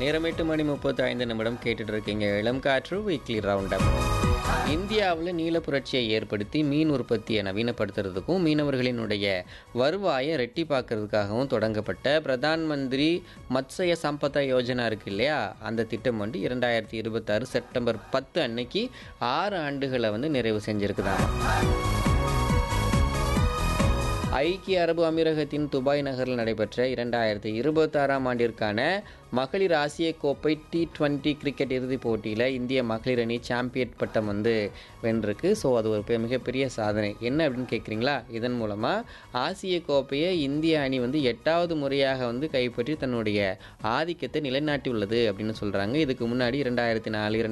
நேரம் எட்டு மணி முப்பத்தி ஐந்து நிமிடம் கேட்டுட்டு இருக்கீங்க இளம் காற்று வீக்லி ரவுண்டப் இந்தியாவில் நீல புரட்சியை ஏற்படுத்தி மீன் உற்பத்தியை நவீனப்படுத்துறதுக்கும் மீனவர்களினுடைய வருவாயை ரெட்டிப்பாக்குறதுக்காகவும் தொடங்கப்பட்ட பிரதான் மந்திரி மத்ஸ்ய சம்பதா யோஜனா இருக்கு இல்லையா அந்த திட்டம் வந்து இரண்டாயிரத்தி இருபத்தாறு செப்டம்பர் பத்து அன்னைக்கு ஆறு ஆண்டுகளை வந்து நிறைவு செஞ்சிருக்குதாங்க ஐக்கிய அரபு அமீரகத்தின் துபாய் நகரில் நடைபெற்ற இரண்டாயிரத்தி இருபத்தாறாம் ஆண்டிற்கான மகளிர் ஆசிய கோப்பை டி டுவெண்ட்டி கிரிக்கெட் இறுதிப் போட்டியில் இந்திய மகளிர் அணி சாம்பியன் பட்டம் வந்து வென்றிருக்கு ஸோ அது ஒரு பெ- மிகப்பெரிய சாதனை என்ன அப்படின்னு கேட்குறீங்களா இதன் மூலமாக ஆசிய கோப்பையை இந்திய அணி வந்து எட்டாவது முறையாக வந்து கைப்பற்றி தன்னுடைய ஆதிக்கத்தை நிலைநாட்டியுள்ளது அப்படின்னு சொல்கிறாங்க இதுக்கு முன்னாடி இரண்டாயிரத்தி நாலு